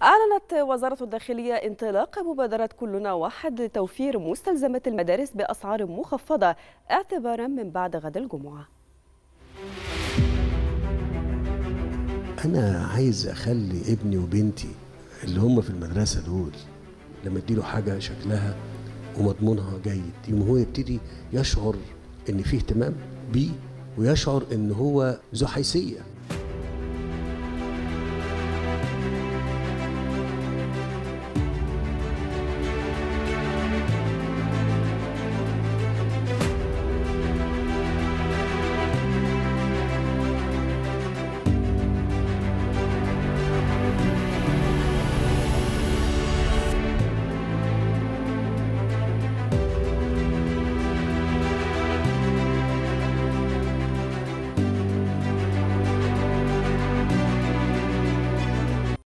أعلنت وزارة الداخلية انطلاق مبادرة كلنا واحد لتوفير مستلزمات المدارس بأسعار مخفضة اعتبارا من بعد غد الجمعة أنا عايز أخلي ابني وبنتي اللي هم في المدرسة دول لما اديله حاجة شكلها ومضمونها جيد يوم هو يبتدي يشعر إن فيه اهتمام بيه ويشعر إن هو ذو حيثية